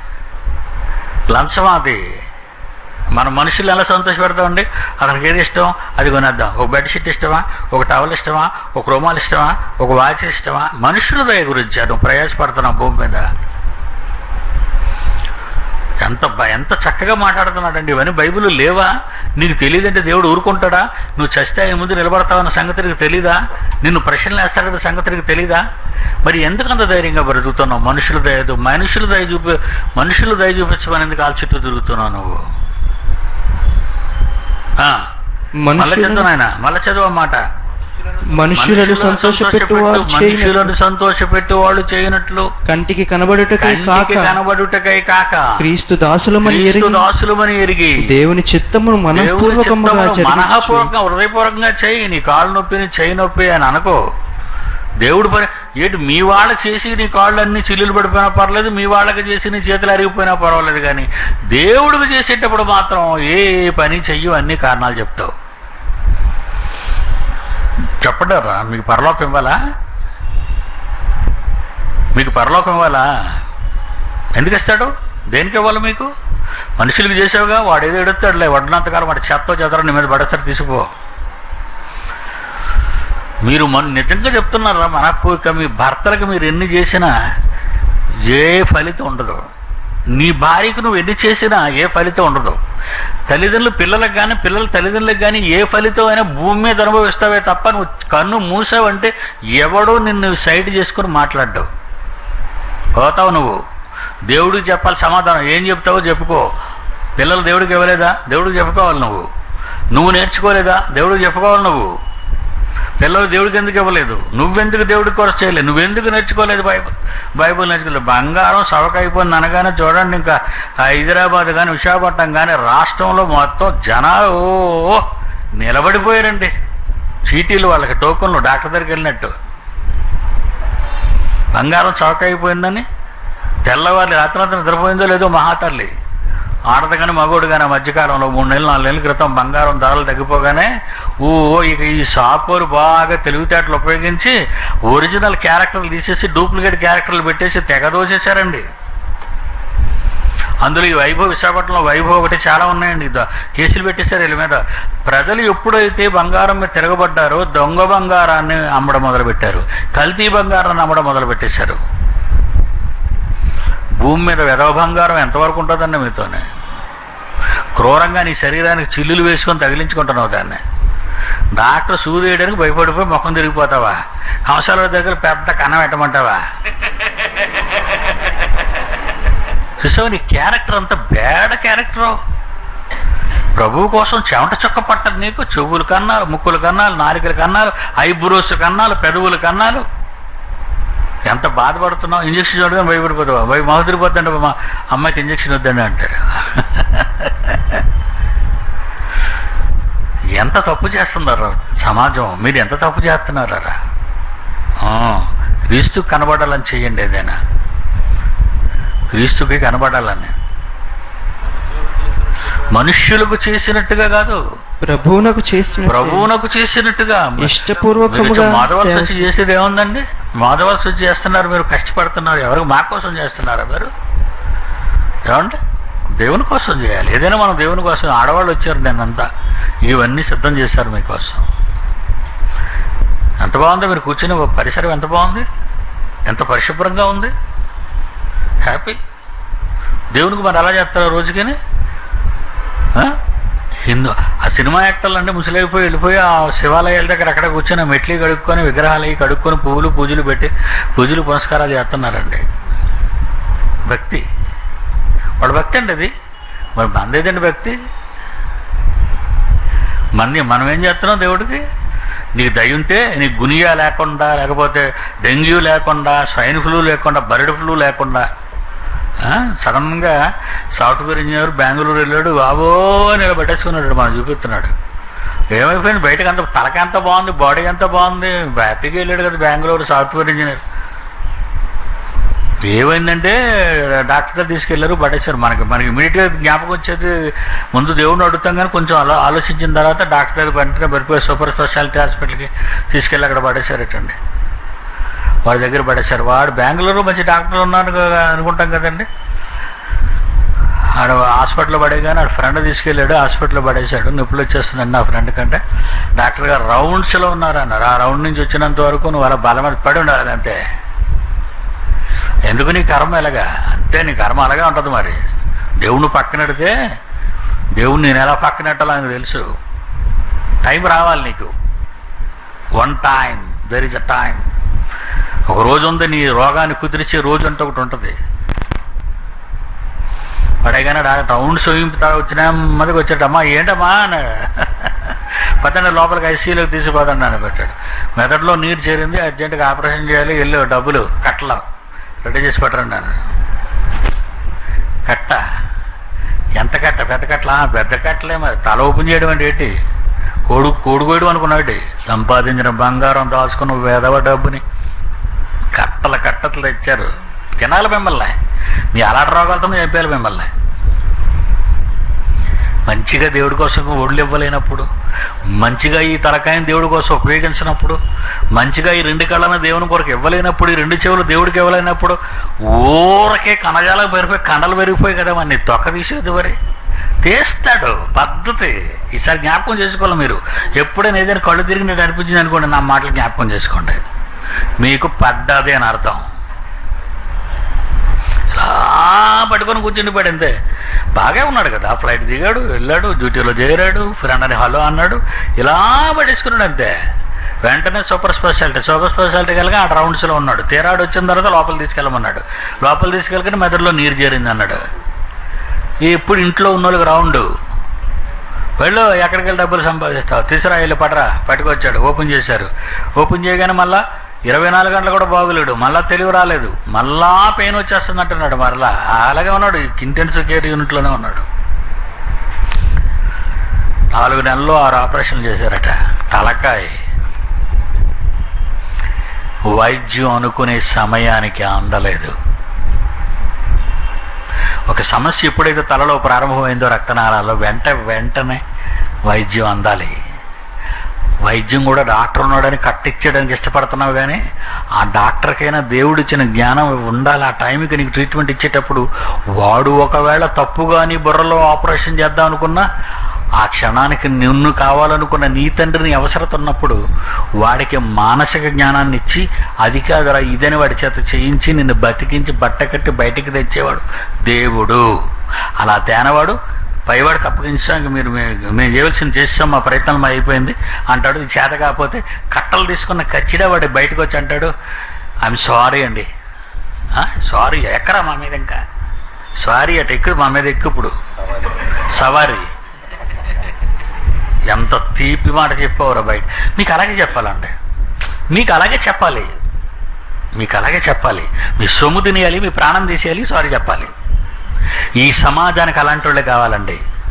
లంచం అది మన మనుషులు ఎలా సంతోష పెడతామండి అతనికి ఏది ఇష్టం అది కొనేద్దాం ఒక బెడ్షీట్ ఇష్టమా ఒక టవల్ ఇష్టమా ఒక రుమాల్ ఇష్టమా ఒక వాచ్ ఇష్టమా మనుషుల దయ గురించి నువ్వు ప్రయాసపడుతున్నావు భూమి మీద ఎంత బ- ఎంత చక్కగా మాట్లాడుతున్నాడండి ఇవన్నీ బైబిల్ లేవా నీకు తెలియదంటే దేవుడు ఊరుకుంటాడా నువ్వు చస్తే ఆయన ముందు నిలబడతావన్న సంగతి నీకు తెలీదా నిన్ను ప్రశ్నలు వేస్తాడన్న సంగతి నీకు తెలీదా మరి ఎందుకు అంత ధైర్యంగా బ్రతుకుతున్నావు మనుషుల దయ మనుషులు దయ చూపి మనుషులు దయ చూపించమని ఎందుకు ఆల చుట్టూ తిరుగుతున్నావు నువ్వు ఆ, మళ్ళా చదువు మనుషులను నాయన మళ్ళా చదువు అన్నమాట మనుషులను సంతోషపెట్టువారు చేయునట్లు మనుషులను సంతోషపెట్టు వాళ్ళు చేయనట్లు కంటికి కనబడుటకే కంటికి కాక కనబడుటకై కాక క్రీస్తు దాసులమని క్రీస్తు ఎరిగి దాసులమని ఎరిగి దేవుని చిత్తమును దేవుని మనఃపూర్వకముగా చిత్తమును జరిగించుచు మనఃపూర్వకంగా హృదయపూర్వకంగా చేయి నీ కాళ్ళు నొప్పిని చేయి నొప్పి అని అనుకో దేవుడు పని ఏంటి మీ వాళ్ళకి చేసి నీ కాళ్ళు అన్ని చిల్లులు పడిపోయినా పర్లేదు మీ వాళ్ళకి చేసి నీ చేతులు అరిగిపోయినా పర్వాలేదు కానీ దేవుడికి చేసేటప్పుడు మాత్రం ఏ పని చెయ్యు అన్ని కారణాలు చెప్తావు చెప్పడారా మీకు పరలోకం ఇవ్వాలా మీకు పరలోకం ఇవ్వాలా ఎందుకు ఇస్తాడు దేనికి ఇవ్వాలి మీకు మనుషులకు చేసావుగా వాడు ఏదో ఎడుతాడులే వడ్డంతకాలం వాడి చెత్త చెదర నీ మీద పడేస్తారు తీసుకో మీరు మన నిజంగా చెప్తున్నారా మనపూర్వక మీ భర్తలకు మీరు ఎన్ని చేసినా ఏ ఫలితం ఉండదు నీ భార్యకు నువ్వు ఎన్ని చేసినా ఏ ఫలితం ఉండదు తల్లిదండ్రులు పిల్లలకు కానీ పిల్లల తల్లిదండ్రులకు కానీ ఏ ఫలితం అయినా భూమి మీద అనుభవిస్తావే తప్ప నువ్వు కన్ను మూసావంటే ఎవడో నిన్ను సైడ్ చేసుకుని మాట్లాడ్డావు పోతావు నువ్వు దేవుడికి చెప్పాలి సమాధానం ఏం చెప్తావో చెప్పుకో పిల్లలు దేవుడికి ఇవ్వలేదా దేవుడికి చెప్పుకోవాలి నువ్వు నువ్వు నేర్చుకోలేదా దేవుడికి చెప్పుకోవాలి నువ్వు పిల్లలు దేవుడికి ఎందుకు ఇవ్వలేదు నువ్వెందుకు దేవుడికి కొరత చేయలేదు నువ్వెందుకు నేర్చుకోలేదు బైబుల్ బైబుల్ నేర్చుకోలేదు బంగారం సవకైపోయింది అనగానే చూడండి ఇంకా హైదరాబాద్ కానీ విశాఖపట్నం కానీ రాష్ట్రంలో మొత్తం జనాలు ఓ నిలబడిపోయారండి చీటీలు వాళ్ళకి టోకన్లు డాక్టర్ దగ్గరికి వెళ్ళినట్టు బంగారం చౌకైపోయిందని తెల్లవారు రాత్రి నిద్రపోయిందో లేదో మహాతల్లి ఆడదు కానీ మగోడు కానీ ఆ మధ్యకాలంలో మూడు నెలలు నాలుగు నెలల క్రితం బంగారం ధరలు తగ్గిపోగానే ఓ ఇక ఈ షాపోరు బాగా తెలివితేటలు ఉపయోగించి ఒరిజినల్ క్యారెక్టర్లు తీసేసి డూప్లికేట్ క్యారెక్టర్లు పెట్టేసి తెగదోసేశారండి అందులో ఈ వైభవ్ విశాఖపట్నంలో వైభవ్ ఒకటి చాలా ఉన్నాయండి ద- కేసులు పెట్టేశారు వీళ్ళ మీద ప్రజలు ఎప్పుడైతే బంగారం మీద తిరగబడ్డారో దొంగ బంగారాన్ని అమ్మడం మొదలుపెట్టారు కల్తీ బంగారాన్ని అమ్మడం మొదలు పెట్టేశారు భూమి మీద వెధవ బంగారం ఎంతవరకు ఉంటుందండి మీతోనే క్రూరంగా నీ శరీరానికి చిల్లులు వేసుకొని తగిలించుకుంటున్నావు దాన్ని డాక్టర్ సూది వేయడానికి భయపడిపోయి ముఖం తిరిగిపోతావా కంసాల దగ్గర పెద్ద కన్నం పెట్టమంటావా చూసావు నీ క్యారెక్టర్ అంత బ్యాడ్ క్యారెక్టరు ప్రభువు కోసం చెమట చొక్క పట్టదు నీకు చెవులు కన్నాలు ముక్కులు కన్నాలు నాలుకలు కన్నాలు ఐబ్రోస్ కన్నాలు పెదవులు కన్నాలు ఎంత బాధపడుతున్నావు ఇంజక్షన్ చూడగానే భయపడిపోతావా భయ మాకు తిరిగిపోతుంటే మా అమ్మాయికి ఇంజక్షన్ వద్దండి అంటారు ఎంత తప్పు చేస్తున్నారా సమాజం మీరు ఎంత తప్పు చేస్తున్నారా క్రీస్తు కనబడాలని చెయ్యండి ఏదైనా క్రీస్తుకి కనబడాలని మనుష్యులకు చేసినట్టుగా కాదు ప్రభువునకు చేసిన ప్రభువునకు చేసినట్టుగా ఇష్టపూర్వకముగా మాధవలసి సేవ- వచ్చి చేసేది ఏముందండి మాధవలసి వచ్చి చేస్తున్నారు మీరు కష్టపడుతున్నారు ఎవరు మా కోసం చేస్తున్నారా మీరు ఏమండి దేవుని కోసం చేయాలి ఏదైనా మనం దేవుని కోసం ఆడవాళ్ళు వచ్చారు నేనంతా ఇవన్నీ సిద్ధం చేశారు మీకోసం ఎంత బాగుంది మీరు కూర్చుని ఒక పరిసరం ఎంత బాగుంది ఎంత పరిశుభ్రంగా ఉంది హ్యాపీ దేవునికి మరి అలా చేస్తారు రోజుకని ఆ? హిందూ ఆ సినిమా యాక్టర్లు అంటే ముసలైపోయి వెళ్ళిపోయి ఆ శివాలయాల దగ్గర అక్కడ కూర్చొని ఆ మెట్లు కడుక్కొని విగ్రహాలు అవి కడుక్కొని పువ్వులు పూజలు పెట్టి పూజలు పునస్కారాలు చేస్తున్నారండి భక్తి వాడు భక్తి అండి అది మరి మందేదండి భక్తి మంది మనం ఏం చేస్తున్నాం దేవుడికి నీకు దయ ఉంటే నీకు గునియా లేకుండా లేకపోతే డెంగ్యూ లేకుండా స్వైన్ ఫ్లూ లేకుండా బర్డ్ ఫ్లూ లేకుండా ఆ, సడన్గా సాఫ్ట్వేర్ ఇంజనీర్ బెంగళూరు వెళ్ళాడు బాబో నిలబెట్టేసుకున్నాడు మనం చూపిస్తున్నాడు ఏమైపోయింది బయటకు అంత తలకి ఎంత బాగుంది బాడీ ఎంత బాగుంది హ్యాపీగా వెళ్ళాడు కదా బెంగళూరు సాఫ్ట్వేర్ ఇంజనీర్ ఏమైందంటే డాక్టర్ దగ్గర తీసుకెళ్లారు పడేశారు మనకి మనకి ఇమీడియట్గా జ్ఞాపకం వచ్చేది ముందు దేవుడిని అడుగుతాం కానీ కొంచెం అలా ఆలోచించిన తర్వాత డాక్టర్ దగ్గర వెంటనే పడిపోయి సూపర్ స్పెషాలిటీ హాస్పిటల్కి తీసుకెళ్ళి అక్కడ పడేశారటండి వాడి దగ్గర పడేశారు వాడు బెంగళూరు మంచి డాక్టర్ ఉన్నాడు కదా అనుకుంటాం కదండి ఆడ హాస్పిటల్లో పడేగానే ఆడ ఫ్రెండ్ తీసుకెళ్ళాడు హాస్పిటల్లో పడేశాడు నొప్పులు వచ్చేస్తుందండి నా ఫ్రెండ్ కంటే డాక్టర్ గారు రౌండ్స్లో ఉన్నారు అన్నారు ఆ రౌండ్ నుంచి వచ్చినంత వరకు నువ్వు అలా బల మీద పడి ఉండాలి అంతే ఎందుకు నీ కర్మ ఎలాగా అంతే నీ కర్మ అలాగే ఉంటుంది మరి దేవుణ్ణి పక్కనెడితే దేవుణ్ణి నేను ఎలా పక్కనెట్టాలో నాకు తెలుసు టైం రావాలి నీకు one time there is a time ఒక రోజు ఉంది నీ రోగాన్ని కుదిరిచే రోజు అంటే ఒకటి ఉంటుంది పడేగానే డాక్టర్ రౌండ్ సోయింపుతా వచ్చినా మదికి వచ్చాడమ్మా ఏంటమ్మా అని పదండి లోపలికి ఐసీయూలోకి తీసిపోదండి అని పెట్టాడు మెదడులో నీరు చేరింది అర్జెంటుగా ఆపరేషన్ చేయాలి వెళ్ళు డబ్బులు కట్టలో రెడీ చేసి పెట్టరండి అని కట్ట ఎంత కట్ట పెద్ద కట్టలా పెద్ద కట్టలే మరి తల ఓపెన్ చేయడం అంటే ఏంటి కోడు కోడు కోయడం అనుకున్నాడు సంపాదించిన బంగారం దాచుకున్న వేదవ డబ్బుని కట్టల కట్టలు తెచ్చారు తినాలి మిమ్మల్ని మీ అలాంటి రోగాలతో చెప్పాలి మిమ్మల్ని మంచిగా దేవుడి కోసం ఒళ్ళు ఇవ్వలేనప్పుడు మంచిగా ఈ తలకాయని దేవుడి కోసం ఉపయోగించినప్పుడు మంచిగా ఈ రెండు కళ్ళను దేవుని కొరకు ఇవ్వలేనప్పుడు ఈ రెండు చెవులు దేవుడికి ఇవ్వలేనప్పుడు ఊరకే కనజాలకు పెరిగిపోయి కండలు పెరిగిపోయి కదా మరి నీ తొక్క తీసేది మరి తీస్తాడు పద్ధతి ఈసారి జ్ఞాపకం చేసుకోవాలి మీరు ఎప్పుడైనా ఏదైనా కళ్ళు తిరిగి నేను అనిపించింది అనుకోండి నా మాటలు జ్ఞాపకం చేసుకోండి మీకు పడ్డది అని అర్థం ఇలా పట్టుకొని కూర్చుండిపోయాడు అంతే బాగా ఉన్నాడు కదా ఫ్లైట్ దిగాడు వెళ్ళాడు డ్యూటీలో చేరాడు ఫ్రెండ్ అని హలో అన్నాడు ఇలా పడేసుకున్నాడు అంతే వెంటనే సూపర్ స్పెషాలిటీ సూపర్ స్పెషాలిటీ కలిగి ఆ రౌండ్స్లో ఉన్నాడు తీరాడు వచ్చిన తర్వాత లోపల తీసుకెళ్ళమన్నాడు లోపల తీసుకెళ్ళకుండా మెదడులో నీరు చేరింది అన్నాడు ఇప్పుడు ఇంట్లో ఉన్న వాళ్ళకి రౌండ్ వెళ్ళు ఎక్కడికి వెళ్ళి డబ్బులు సంపాదిస్తావు తీసురా వెళ్ళి పడరా పట్టుకొచ్చాడు ఓపెన్ చేశారు ఓపెన్ చేయగానే మళ్ళా ఇరవై నాలుగు గంటలు కూడా బాగులేడు మళ్ళా తెలివి రాలేదు మళ్ళా పెయిన్ వచ్చేస్తుంది అంటున్నాడు మరలా అలాగే ఉన్నాడు ఇంటెన్సివ్ కేర్ యూనిట్లోనే ఉన్నాడు నాలుగు నెలలు ఆరు ఆపరేషన్లు చేశారట తలకాయ వైద్యం అనుకునే సమయానికి అందలేదు ఒక సమస్య ఎప్పుడైతే తలలో ప్రారంభమైందో రక్తనాళాల్లో వెంట వెంటనే వైద్యం అందాలి వైద్యం కూడా డాక్టర్ ఉన్నాడని కట్టించడానికి ఇష్టపడుతున్నావు కానీ ఆ డాక్టర్కైనా దేవుడు ఇచ్చిన జ్ఞానం ఉండాలి ఆ టైంకి నీకు ట్రీట్మెంట్ ఇచ్చేటప్పుడు వాడు ఒకవేళ తప్పుగా నీ బుర్రలో ఆపరేషన్ చేద్దాం అనుకున్నా ఆ క్షణానికి నిన్ను కావాలనుకున్న నీ తండ్రిని అవసరత ఉన్నప్పుడు వాడికి మానసిక జ్ఞానాన్ని ఇచ్చి అది కాదురా ఇదని వాడి చేత చేయించి నిన్ను బతికించి బట్ట కట్టి బయటికి తెచ్చేవాడు దేవుడు అలా తేనవాడు పైవాడికి అప్పగించడానికి మీరు మే- మేము చేయవలసింది చేస్తాం మా ప్రయత్నం మా అయిపోయింది అంటాడు ఇది చేత కాకపోతే కట్టలు తీసుకున్న కచ్చిడా వాడు బయటకు వచ్చి అంటాడు ఐఎమ్ సారీ అండి సారీ ఎక్కరా మా మీద ఇంకా సారీ అటు ఎక్కువ మా మీద ఎక్కువ ఇప్పుడు సవారీ ఎంత తీపి మాట చెప్పావురా బయట మీకు అలాగే చెప్పాలండి మీకు అలాగే చెప్పాలి మీకు అలాగే చెప్పాలి మీ సొమ్ము తినేయాలి మీ ప్రాణం తీసేయాలి సారీ చెప్పాలి ఈ సమాజానికి అలాంటి వాళ్ళే కావాలండి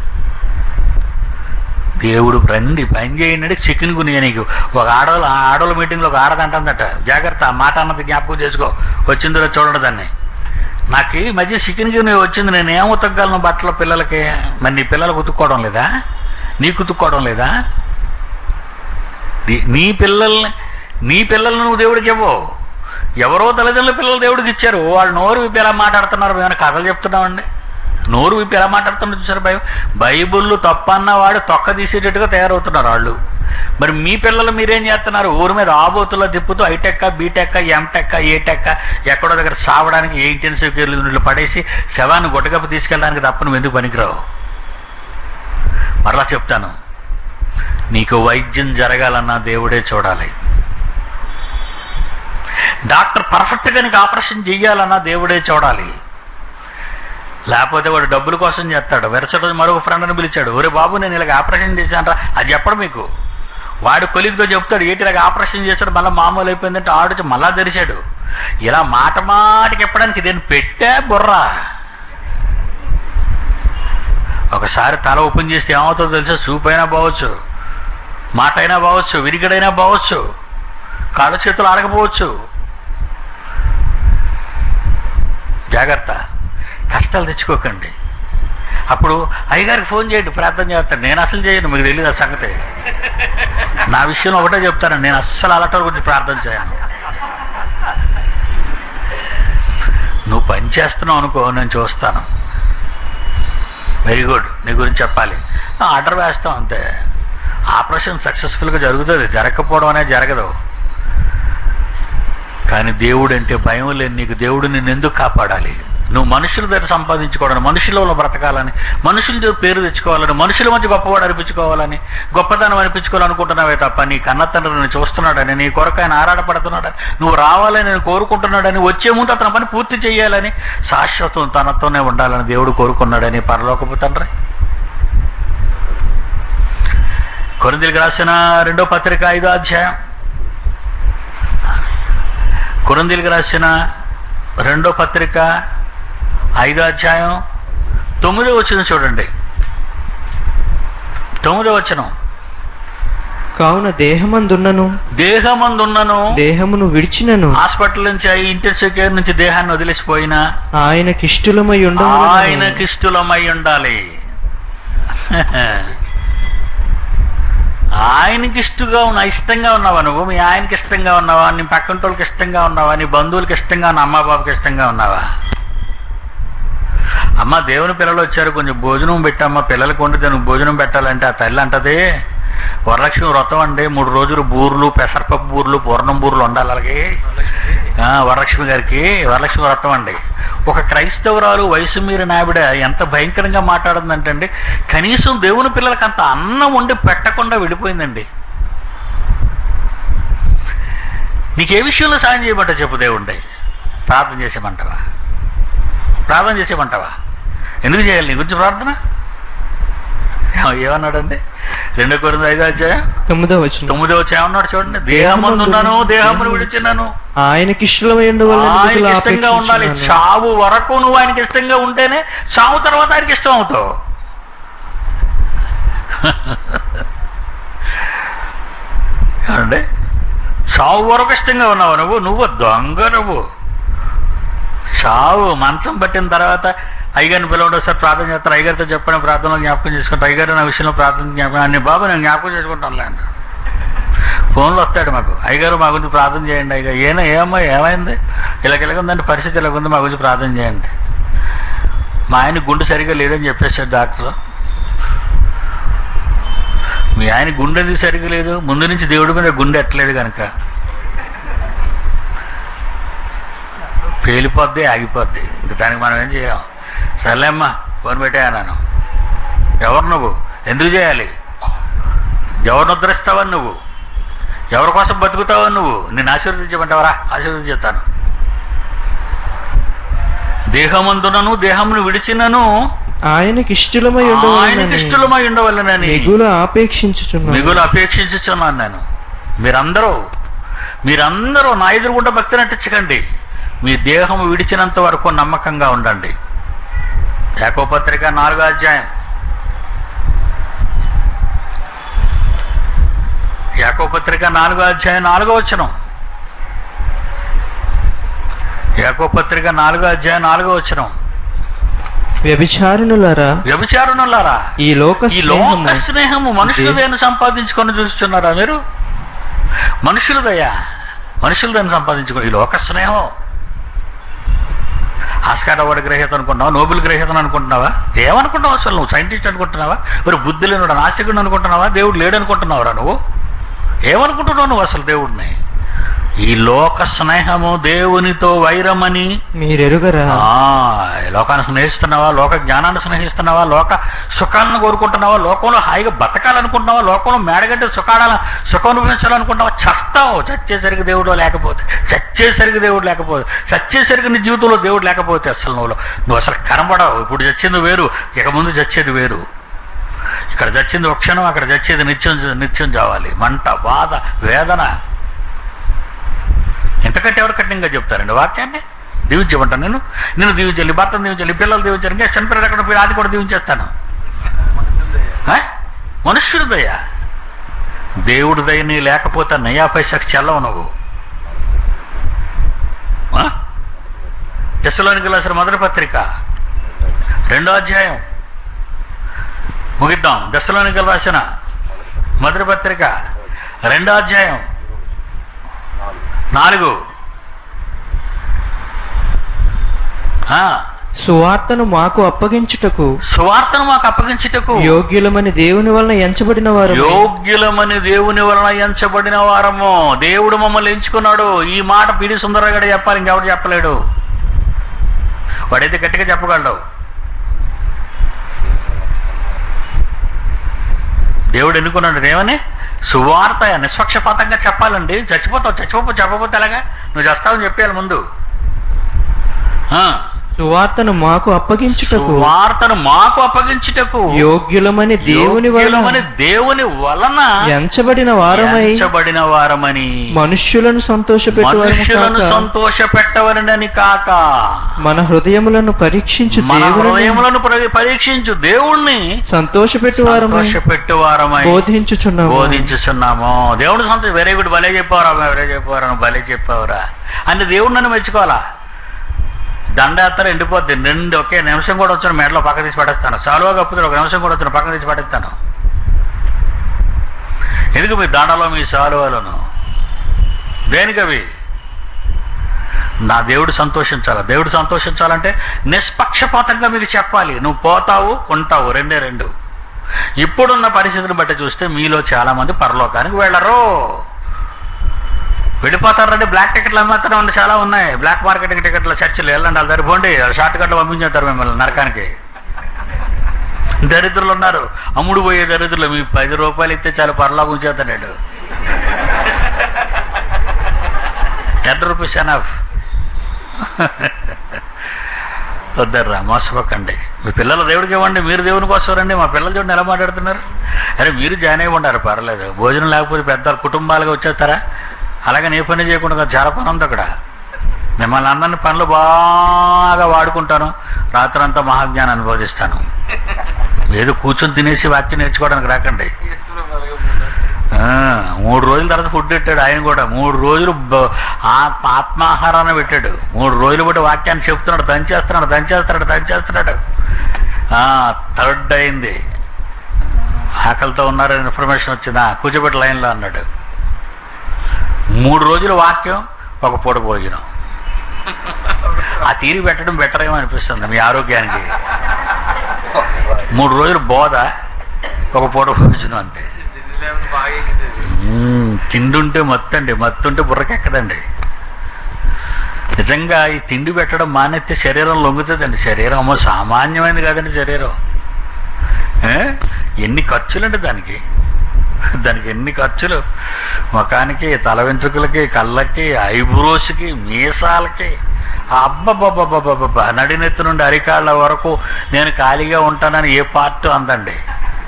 దేవుడు రండి పని చేయండి చికెన్ గునియ నీకు ఒక ఆడవాళ్ళు ఆ ఆడవాళ్ళ మీటింగ్లో ఒక ఆడది అంటుందట జాగ్రత్త ఆ మాట అన్నది జ్ఞాపకం చేసుకో వచ్చిందో చూడండి దాన్ని నాకు ఈ మధ్య చికెన్ గుని వచ్చింది నేను ఏం ఉతకగలను బట్టల పిల్లలకి మరి నీ పిల్లలకు ఉతుక్కోవడం లేదా నీ కుతుక్కోవడం లేదా నీ- నీ పిల్లల్ని నీ పిల్లల్ని నువ్వు దేవుడికి ఇవ్వవు ఎవరో తల్లిదండ్రుల పిల్లలు దేవుడికి ఇచ్చారు వాళ్ళు నోరు విప్పి ఎలా మాట్లాడుతున్నారు మేము కథలు చెప్తున్నామండి నోరు విప్పి ఎలా మాట్లాడుతున్నారు చూసారు భయం బైబుల్ తప్పన్న వాడు తొక్క తీసేటట్టుగా తయారవుతున్నారు వాళ్ళు మరి మీ పిల్లలు మీరేం చేస్తున్నారు ఊరి మీద ఆబోతుల్లో తిప్పుతూ ఐటెక్క బీటెక్క ఎంటెక్క ఏటెక్క ఎక్కడో దగ్గర సావడానికి ఏ ఇంటెన్సివ్ కేర్ యూనిట్లు పడేసి శవాన్ని గుట్టకప్పు తీసుకెళ్ళడానికి తప్ప నువ్వు ఎందుకు పనికిరావు మరలా చెప్తాను నీకు వైద్యం జరగాలన్నా దేవుడే చూడాలి డాక్టర్ పర్ఫెక్ట్గా నీకు ఆపరేషన్ చెయ్యాలన్నా దేవుడే చూడాలి లేకపోతే వాడు డబ్బుల కోసం చేస్తాడు వెరసటి రోజు మరొక ఫ్రెండ్ని పిలిచాడు ఒరే బాబు నేను ఇలాగ ఆపరేషన్ చేశానరా అది చెప్పడు మీకు వాడు కొలిగ్తో చెప్తాడు ఏంటి ఇలాగ ఆపరేషన్ చేశాడు మళ్ళీ మామూలు అయిపోయిందంటే ఆడు మళ్ళా తెరిచాడు ఇలా మాట మాటకి చెప్పడానికి నేను పెట్టా బుర్రా ఒకసారి తల ఓపెన్ చేస్తే ఏమవుతుందో తెలుసా చూపు అయినా బావచ్చు మాట అయినా బావచ్చు విరిగడైనా బావచ్చు కాళ్ళ చేతులు ఆడకపోవచ్చు జాగ్రత్త కష్టాలు తెచ్చుకోకండి అప్పుడు అయ్యగారికి ఫోన్ చేయండి ప్రార్థన చేస్తాను నేను అసలు చేయను మీకు తెలియదు ఆ సంగతి నా విషయంలో ఒకటే చెప్తాను నేను అస్సలు అలాంటి గురించి ప్రార్థన చేయను నువ్వు పని చేస్తున్నావు అనుకో నేను చూస్తాను వెరీ గుడ్ నీ గురించి చెప్పాలి ఆర్డర్ వేస్తాం అంతే ఆపరేషన్ సక్సెస్ఫుల్గా జరుగుతుంది జరగకపోవడం అనేది జరగదు కానీ దేవుడు అంటే భయం లేని నీకు దేవుడు నిన్ను ఎందుకు కాపాడాలి నువ్వు మనుషుల దగ్గర సంపాదించుకోవాలని మనుషులలో బ్రతకాలని మనుషుల దగ్గర పేరు తెచ్చుకోవాలని మనుషుల మధ్య గొప్పవాడు అనిపించుకోవాలని గొప్పతనం అనిపించుకోవాలనుకుంటున్నావే తప్ప నీ కన్న తండ్రి నిన్ను చూస్తున్నాడని నీ కొరకు ఆయన ఆరాటపడుతున్నాడని నువ్వు రావాలని నేను కోరుకుంటున్నాడని వచ్చే ముందు అతని పని పూర్తి చేయాలని శాశ్వతం తనతోనే ఉండాలని దేవుడు కోరుకున్నాడని పరలోకపు తండ్రి కొరిందీలకు రాసిన రెండో పత్రిక ఐదో అధ్యాయం కొరిందీలకు రాసిన రెండో పత్రిక ఐదో అధ్యాయం తొమ్మిదో వచ్చిన చూడండి తొమ్మిదో వచనం కావున దేహమందున్నను దేహమందున్నను దేహమును విడిచినను హాస్పిటల్ నుంచి ఇంటెన్సివ్ కేర్ నుంచి దేహాన్ని వదిలేసిపోయినా ఆయనకిష్టులమై ఉండవు ఆయనకిష్టులమై ఉండాలి ఆయనకి ఇష్టంగా ఉన్న ఇష్టంగా ఉన్నావా నువ్వు మీ ఆయనకి ఇష్టంగా ఉన్నావా నీ పక్కంటోళ్ళకి ఇష్టంగా ఉన్నావా నీ బంధువులకి ఇష్టంగా ఉన్న అమ్మా బాబుకి ఇష్టంగా ఉన్నావా అమ్మ దేవుని పిల్లలు వచ్చారు కొంచెం భోజనం పెట్టమ్మా పిల్లలకు వండితే నువ్వు భోజనం పెట్టాలంటే ఆ తల్లి అంటది వరలక్ష్మి వ్రతం అండి మూడు రోజులు బూర్లు పెసరపప్పు బూర్లు పూర్ణం బూర్లు ఉండాలి అలాగే ఆ, వరలక్ష్మి గారికి వరలక్ష్మి వ్రతం అండి ఒక క్రైస్తవురాలు వయసు మీరిన ఆవిడ ఎంత భయంకరంగా మాట్లాడుతుందంటే కనీసం దేవుని పిల్లలకి అంత అన్నం వండి పెట్టకుండా వెళ్ళిపోయిందండి నీకు ఏ విషయంలో సాయం చేయమంటా చెప్పు దేవుండే ప్రార్థన చేసేమంటావా ప్రార్థన చేసేమంటావా ఎందుకు చేయాలి నీ గురించి ప్రార్థన ఏమ- ఏమన్నాడండి రెండో కొరింది ఐదో అధ్యాయం తొమ్మిదో వచనం తొమ్మిదో వచ్చి ఏమన్నాడు చూడండి దేహమందున్నాను దేహమును విడిచిన్నాను ఆయనకి ఇష్టలమై ఉండవలన ఆయనకి ఇష్టంగా ఉండాలి చావు వరకు నువ్వు ఆయనకి ఇష్టంగా ఉంటేనే చావు తర్వాత ఆయనకి ఇష్టం అవుతావు ఏమండి చావు వరకు ఇష్టంగా ఉన్నావు నువ్వు నువ్వు దొంగ నువ్వు చావు మంచం పట్టిన తర్వాత అయ్యగారిని పిలవండి ఒకసారి ప్రార్థన చేస్తారు అయ్యగారితో చెప్పిన ప్రార్థనలో జ్ఞాపకం చేసుకుంటారు అయ్యగారు నా విషయంలో ప్రార్థన జ్ఞాపకం అన్ని బాబు నేను జ్ఞాపకం చేసుకుంటానులే అంట ఫోన్లో వస్తాడు మాకు అయ్యగారు మా గురించి ప్రార్థన చేయండి అయ్యగారు ఏనా ఏమో ఏమైంది ఇలాగ ఇలాగ ఉందంటే పరిస్థితి ఇలాగ ఉంది మా గురించి ప్రార్థన చేయండి మా ఆయన గుండె సరిగా లేదని చెప్పేశాడు డాక్టర్ మీ ఆయన గుండె ఎందుకు సరిగా లేదు ముందు నుంచి దేవుడి మీద గుండె ఎట్టలేదు కనుక పేలిపోద్ది ఆగిపోద్ది ఇంక దానికి మనం ఏం చేయం సర్లేమ్మా ఫోన్ పెట్టాను ఎవరు నువ్వు ఎందుకు చేయాలి ఎవరిని ఉద్ధరిస్తావని నువ్వు ఎవరి కోసం బతుకుతావని నువ్వు నేను ఆశీర్వదించమంటావరా ఆశీర్వదించేస్తాను దేహమందునను దేహమును విడిచినను ఆయనకి ఇష్టలమై ఆయనకి ఉండవలనని ఇష్టలమై ఉండవలనని మిగులు ఆపేక్షించుచున్నాను మిగులు అపేక్షించుచున్నాను నేను మీరందరూ మీరందరూ నా ఎదురుగుండా భక్తి నటించకండి మీ దేహం విడిచినంత వరకు నమ్మకంగా ఉండండి ఏకోపత్రిక నాలుగో అధ్యాయం యాకోపత్రిక నాలుగో అధ్యాయం నాలుగో వచనం యాకోపత్రిక నాలుగో అధ్యాయం నాలుగో వచనం వ్యభిచారిణులారా వ్యభిచారణలారా ఈ లోక ఈ స్నేహము లోక స్నేహము మనుషులదేను సంపాదించుకొని చూస్తున్నారా మీరు మనుషులదయ్యా మనుషులదని సంపాదించుకొని ఈ లోక స్నేహం ఆస్కార్ అవార్డు గ్రహీత అనుకుంటున్నావా నోబెల్ గ్రహీతను అనుకుంటున్నావా ఏమనుకుంటున్నావు అసలు నువ్వు సైంటిస్ట్ అనుకుంటున్నావా మరి బుద్ధి లేనుడు నాస్తికుడు అనుకుంటున్నావా దేవుడు లేడు అనుకుంటున్నావురా నువ్వు ఏమనుకుంటున్నావు నువ్వు అసలు దేవుడిని ఈ లోక స్నేహము దేవునితో వైరమని మీరెరుగరా ఆ, ఈ లోకాన్ని స్నేహిస్తున్నావా లోక జ్ఞానాన్ని స్నేహిస్తున్నావా లోక సుఖాలను కోరుకుంటున్నావా లోకంలో హాయిగా బతకాలనుకుంటున్నావా లోకంలో మేడగట్టి సుఖాల సుఖం అనుభవించాలనుకుంటున్నావా చస్తావు చచ్చేసరికి దేవుడు లేకపోతే చచ్చేసరికి దేవుడు లేకపోతే చచ్చేసరికి నీ జీవితంలో దేవుడు లేకపోతే అసలు నువ్వు నువ్వు అసలు కనబడవు ఇప్పుడు చచ్చింది వేరు ఇక ముందు చచ్చేది వేరు ఇక్కడ చచ్చింది ఒక క్షణం అక్కడ చచ్చేది నిత్యం నిత్యం చావాలి మంట బాధ వేదన ఎంతకంటే ఎవరు కఠినంగా చెప్తారండి వాక్యాన్ని దీవించమంటాను నేను నేను దీవించాలి భర్తను దీవించాలి పిల్లలు దీవించాలి ఇంకా చనిపోయాడు అక్కడ పోయి అది కూడా దీవించేస్తాను ఆ? మనుష్యుడు దయ దేవుడు దయ నీ లేకపోతే నయా పైసకు చెల్లవు నువ్వు టెస్లోనికి రాసిన మొదటి పత్రిక రెండో అధ్యాయం ముగిద్దాం దశలోనికి రాసిన మొదటి పత్రిక రెండో అధ్యాయం నాలుగు ఆ, సువార్తను మాకు అప్పగించుటకు సువార్తను మాకు అప్పగించుటకు యోగ్యులమని దేవుని వలన ఎంచబడిన వారు యోగ్యులమని దేవుని వలన ఎంచబడిన వారము దేవుడు మమ్మల్ని ఎంచుకున్నాడు ఈ మాట పిడి సుందరగడ చెప్పాలి ఇంకెవరు చెప్పలేడు వాడైతే గట్టిగా చెప్పగలడు దేవుడు ఎన్నుకున్నాడు ఏమని సువార్త నిష్పక్షపాతంగా చెప్పాలండి చచ్చిపోతావు చచ్చిపోతే చెప్పకపోతే ఎలాగా నువ్వు చేస్తావని చెప్పేయాలి ముందు ఆ, సువార్తను మాకు అప్పగించుటకు సువార్తను మాకు అప్పగించుటకు యోగ్యులమని దేవుని వలన యోగ్యులమని దేవుని వలన ఎంచబడిన వారమై ఎంచబడిన వారమని మనుష్యులను సంతోషపెట్టువారము మనుషులను కాక సంతోష పెట్టవలనని కాక మన హృదయములను పరీక్షించు మన దేవుని హృదయములను పరి- పరీక్షించు దేవుణ్ణి సంతోషపెట్టువారమై సంతోష పెట్టువారమై బోధించుచున్నాము బోధించుతున్నాము దేవుడు సంతోష వెరీ గుడ్ భలే చెప్పావరా వెరీ చెప్పావరా నువ్వు భలే చెప్పావురా అంటే దేవుడు నన్ను మెచ్చుకోవాలా దండయాత్ర ఎండిపోద్ది రెండు ఒకే నిమిషం కూడా వచ్చిన మెడలో పక్క తీసి పడేస్తాను చాలువా కప్పుతుంది ఒక నిమిషం కూడా వచ్చిన పక్కన తీసి పడేస్తాను ఎందుకు మీ దండలో మీ సాలువలను దేనికవి నా దేవుడు సంతోషించాలి దేవుడు సంతోషించాలంటే నిష్పక్షపాతంగా మీకు చెప్పాలి నువ్వు పోతావు ఉంటావు రెండే రెండు ఇప్పుడున్న పరిస్థితిని బట్టి చూస్తే మీలో చాలా మంది పరలోకానికి వెళ్ళరు వెళ్ళిపోతారంటే బ్లాక్ టికెట్లు అమ్మేస్తూనే ఉంది చాలా ఉన్నాయి బ్లాక్ మార్కెటింగ్ టికెట్లు చర్చిలు వెళ్ళండి వాళ్ళు సరిపోండి షార్ట్ కట్లు పంపించేస్తారు మిమ్మల్ని నరకానికి దరిద్రులు ఉన్నారు అమ్ముడు పోయే దరిద్రులు మీ పది రూపాయలు ఇస్తే చాలా పరలోకి ఉంచేస్తాడు టెన్ రూపీస్ ఎనఫ్ వద్దర్రా మోసపోకండి మీ పిల్లలు దేవుడికి ఇవ్వండి మీరు దేవునికి వస్తారండి మా పిల్లలు చూడండి ఎలా మాట్లాడుతున్నారు అరే మీరు జాయిన్ అయి ఉండారు పర్లేదు భోజనం లేకపోతే పెద్ద కుటుంబాలుగా వచ్చేస్తారా అలాగే నీ పని చేయకుండా చాలా పని ఉంది అక్కడ మిమ్మల్ని అందరిని పనులు బాగా వాడుకుంటాను రాత్రంతా మహాజ్ఞానం అనుభవిస్తాను ఏదో కూర్చొని తినేసి వాక్యం నేర్చుకోవడానికి రాకండి ఆ, మూడు రోజుల తర్వాత ఫుడ్ పెట్టాడు ఆయన కూడా మూడు రోజులు బ- ఆత్మ ఆత్మాహారాన్ని పెట్టాడు మూడు రోజులు బట్టి వాక్యాన్ని చెప్తున్నాడు దంచేస్తున్నాడు దంచేస్తున్నాడు దంచేస్తున్నాడు ఆ, థర్డ్ అయింది ఆకలితో ఉన్నారని ఇన్ఫర్మేషన్ వచ్చిందా కూర్చోబెట్టి లైన్లో అన్నాడు మూడు రోజుల వాక్యం ఒక పూట భోజనం ఆ తీరి పెట్టడం బెటర్ ఏమో అనిపిస్తుంది మీ ఆరోగ్యానికి మూడు రోజులు బోధ ఒక పూట భోజనం అంతే మ్మ్. తిండుంటే మత్తండి మత్తుంటే బుర్రకెక్కదండి నిజంగా ఈ తిండి పెట్టడం మానేస్తే శరీరం లొంగుతుందండి శరీరం అమ్మో సామాన్యమైనది కాదండి శరీరం ఏ? ఎన్ని ఖర్చులండి దానికి దానికి ఎన్ని ఖర్చులు ముఖానికి తల వెంట్రుకలకి కళ్ళకి ఐబ్రోస్కి మీసాలకి అబ్బబ్బబ్బబ్బబ్బబ్బ నడినెత్తు నుండి అరికాళ్ళ వరకు నేను ఖాళీగా ఉంటానని ఏ పార్ట్ అందండి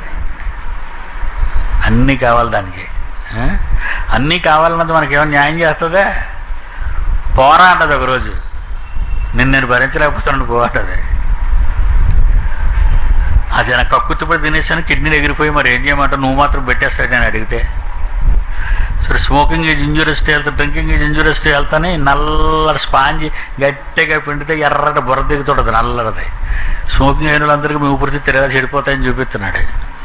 అన్నీ కావాలి దానికి ఆ? అన్నీ కావాలన్నది మనకి ఏమైనా న్యాయం చేస్తుందా పోరా అంటది ఒకరోజు నిన్ను నేను భరించలేకపోతున్నాను పోటది అది నాకు కక్కుతుపడి తినేసాను కిడ్నీలు ఎగిరిపోయి మరి ఏం చేయమంటావు నువ్వు మాత్రం పెట్టేస్తాడు నేను అడిగితే సరే smoking is injurious to health drinking is injurious to health అని నల్లటి స్పాంజ్ గట్టిగా పిండితే ఎర్రటి బుర్ర దిగుతుంటుంది నల్లది స్మోకింగ్ అయిన వాళ్ళందరికీ మీ ఊపిరితిత్తులు తెరగా చెడిపోతాయని చూపిస్తున్నాడు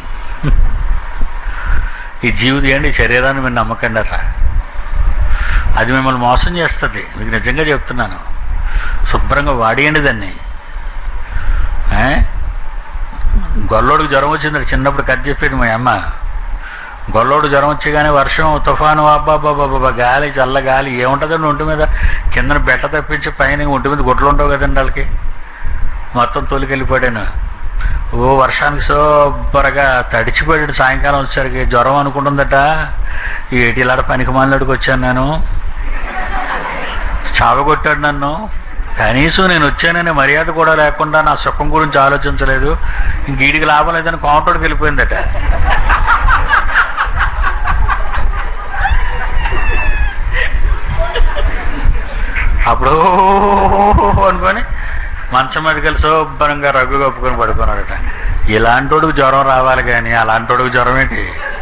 ఈ జీవితం ఏంటి ఈ శరీరాన్ని మీరు నమ్మకండి అట్లా అది మిమ్మల్ని మోసం చేస్తుంది మీకు నిజంగా చెప్తున్నాను శుభ్రంగా వాడియండి దాన్ని ఏ? గొల్లోడికి జ్వరం వచ్చింది చిన్నప్పుడు కట్ చెప్పేది మా అమ్మ గొల్లోడు జ్వరం వచ్చేగానే వర్షం తుఫాను అబ్బాబాబాబా గాలి చల్ల గాలి ఏముంటుందండి ఒంటి మీద కిందన బెట్ట తప్పించి పైన ఒంటి మీద గుడ్లు ఉండవు కదండి వాళ్ళకి మొత్తం తొలికెళ్ళిపోయాను ఓ వర్షానికి సూపర్గా తడిచిపోయాడు సాయంకాలం వచ్చేసరికి జ్వరం అనుకుంటుందట ఈ ఏటిలాడ పనికి మాలినడికి వచ్చాను నేను చావగొట్టాడు నన్ను కనీసం నేను వచ్చాననే మర్యాద కూడా లేకుండా నా సుఖం గురించి ఆలోచించలేదు ఇంక వీడికి లాభం లేదని కౌంటర్కి వెళ్ళిపోయిందట అప్పుడు అనుకొని మంచం మీదకి వెళ్ళి శుభ్రంగా రగ్గు కప్పుకొని పడుకున్నాడట ఇలాంటోడికి జ్వరం రావాలి కానీ అలాంటోడికి జ్వరం ఏంటి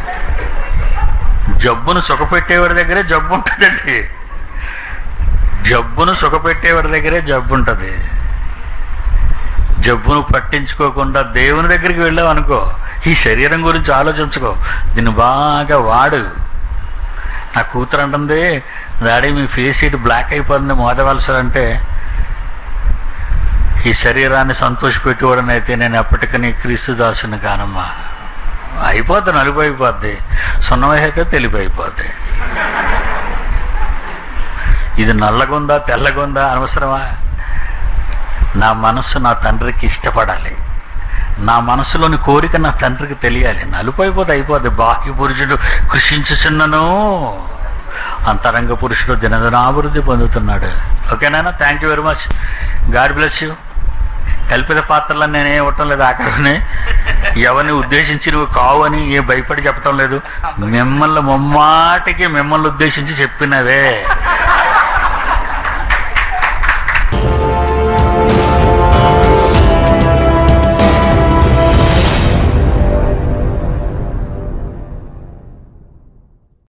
జబ్బును సుఖపెట్టేవాడి దగ్గరే జబ్బు ఉంటుందండి జబ్బును సుఖపెట్టేవాడి దగ్గరే జబ్బు ఉంటుంది జబ్బును పట్టించుకోకుండా దేవుని దగ్గరికి వెళ్ళావు అనుకో ఈ శరీరం గురించి ఆలోచించుకో దీన్ని బాగా వాడు నా కూతురు అంటుంది డాడీ మీ ఫేస్ ఇటు బ్లాక్ అయిపోతుంది మోదవలసరంటే ఈ శరీరాన్ని సంతోషపెట్టేవాడని అయితే నేను ఎప్పటికీ క్రీస్తు దాసుని కానమ్మా అయిపోద్ది నలుపు అయిపోద్ది సున్నమైతే తెలిపి అయిపోద్ది ఇది నల్లగుందా తెల్లగుందా అనవసరమా నా మనస్సు నా తండ్రికి ఇష్టపడాలి నా మనసులోని కోరిక నా తండ్రికి తెలియాలి నలుపు అయిపోతే అయిపోద్ది బాహ్య పురుషుడు కృషించుచున్నను అంతరంగ పురుషుడు దినదినాభివృద్ధి పొందుతున్నాడు ఓకేనా thank you very much God bless you కల్పిత పాత్రలను నేనే ఇవ్వటం లేదు ఆఖరిని ఎవరిని ఉద్దేశించి నువ్వు కావు అని ఏ భయపడి చెప్పటం లేదు మిమ్మల్ని ముమ్మాటికి మిమ్మల్ని ఉద్దేశించి చెప్పినవే